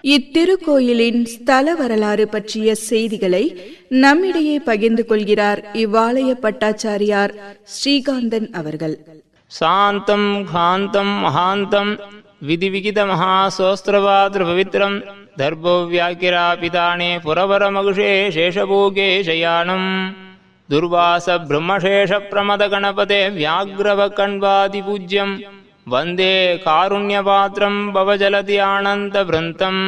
இத்திருக்கோயிலின் ஸ்தல வரலாறு பற்றிய செய்திகளை நம்மிடையே பகிர்ந்து கொள்கிறார் இவ்வாலய பட்டாச்சாரியார் ஸ்ரீகாந்தன் அவர்கள் சாந்தம் காந்தம் மகாந்தம் விதிவிகிதமஹாசோஸ்திரவாதிருபவித்திரம் தர்போ வியாக்கிராபிதானே புரவரமகுஷே சேஷபூகே சயானம் துர்வாச பிரம்மசேஷ பிரமத கணபதே வியாகிரவ கண்வாதி பூஜ்யம் வந்தே காருண்யபாத்திரம் பவஜலதி ஆனந்த விருந்தம்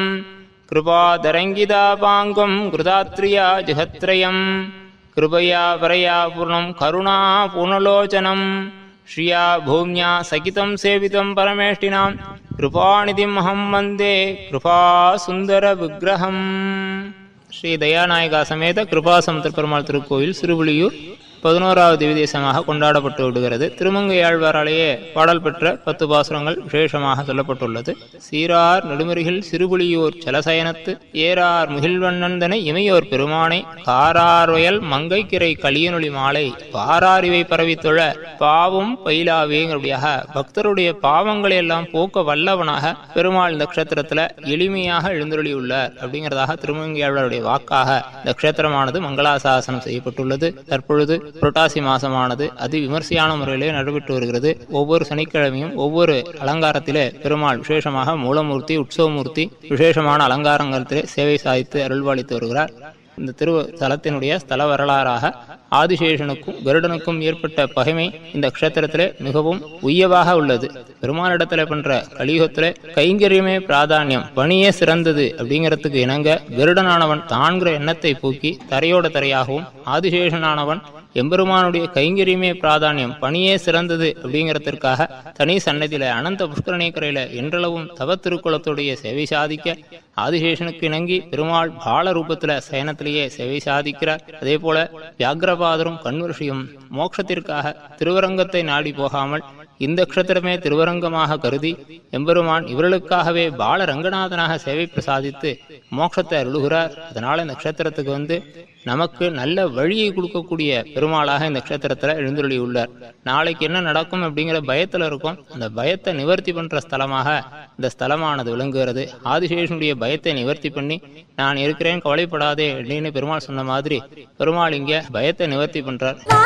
கிருபாதரங்கிதாபாங்கம் கிருதாத்ரியா ஜெகத்ரயம் कृपया परया पूर्णं करुणा पूर्णलोचनं श्रिया भूम्या सकितं सेवितं परमेष्टिनां कृपानिधिम् अहं वन्दे कृपासुन्दरविग्रहम् ஸ்ரீ தயாநாயகா சமேத கிருபாசமுத்திர பெருமாள் திருக்கோயில் சிறுபுலியூர் பதினோராவது விதேசமாக கொண்டாடப்பட்டு விடுகிறது திருமங்கையாழ்வாராலேயே பாடல் பெற்ற பத்து பாசுரங்கள் விசேஷமாக சொல்லப்பட்டுள்ளது சீரார் நெடுமருகில் சிறுபுலியூர் சலசயனத்து ஏறார் முகில்வண்ணந்தனை இமையோர் பெருமானை காரார் வயல் மங்கைக்கிரை கலியனொளி மாலை பாராரிவை பரவித்தொழ பாவம் பயிலாவேங்கிறபடியாக பக்தருடைய பாவங்களை எல்லாம் போக்க வல்லவனாக பெருமாள் இந்த க்ஷேத்திரத்துல எளிமையாக எழுந்தருளியுள்ளார் அப்படிங்கிறதாக திருமங்கையாளருடைய வாக்காக இந்த க்ஷேத்திரமானது மங்களாசாசனம் செய்யப்பட்டுள்ளது தற்பொழுது புரட்டாசி மாசமானது அதி விமர்சையான முறையிலே நடைபெற்று வருகிறது ஒவ்வொரு சனிக்கிழமையும் ஒவ்வொரு அலங்காரத்திலே பெருமாள் விசேஷமாக மூலமூர்த்தி உற்சவமூர்த்தி விசேஷமான அலங்காரங்களிலே சேவை சாதித்து அருள்பாலித்து வருகிறார் இந்த திரு தலத்தினுடைய ஸ்தல வரலாறாக ஆதிசேஷனுக்கும் கருடனுக்கும் ஏற்பட்ட பகைமை இந்த க்ஷேத்திரத்திலே மிகவும் உய்யவாக உள்ளது பெருமானிடத்துல பண்ற கலியுகத்திலே கைங்கரியமே பிராதானியம் பணியே சிறந்தது அப்படிங்கிறதுக்கு இணங்க கருடனானவன் தான்கிற எண்ணத்தை போக்கி தரையோட தரையாகவும் ஆதிசேஷனானவன் எம்பெருமானுடைய கைங்கரியமே பிராதானியம் பணியே சிறந்தது அப்படிங்கிறதுக்காக தனி சன்னதியில அனந்த புஷ்கரணீக்கரையில என்றளவும் தவ திருக்குளத்துடைய சேவை சாதிக்க ஆதிசேஷனுக்கு இணங்கி பெருமாள் பால ரூபத்துல சயனத்திலேயே சேவை சாதிக்கிறார் அதே போல வியாகிரபாதரும் கண்வருஷியும் மோட்சத்திற்காக திருவரங்கத்தை நாடி போகாமல் இந்த க்ஷத்திரமே திருவரங்கமாக கருதி எம்பெருமான் இவர்களுக்காகவே பால ரங்கநாதனாக சேவை பிரசாதித்து மோட்சத்தை அருளுகிறார் அதனால இந்த க்ஷேத்திரத்துக்கு வந்து நமக்கு நல்ல வழியை கொடுக்கக்கூடிய பெருமாளாக இந்த க்ஷேத்திரத்துல எழுந்துள்ளி உள்ளார் நாளைக்கு என்ன நடக்கும் அப்படிங்கிற பயத்துல இருக்கும் அந்த பயத்தை நிவர்த்தி பண்ற ஸ்தலமாக இந்த ஸ்தலமானது விளங்குகிறது ஆதிசேஷனுடைய பயத்தை நிவர்த்தி பண்ணி நான் இருக்கிறேன் கவலைப்படாதே அப்படின்னு பெருமாள் சொன்ன மாதிரி பெருமாள் இங்க பயத்தை நிவர்த்தி பண்றார்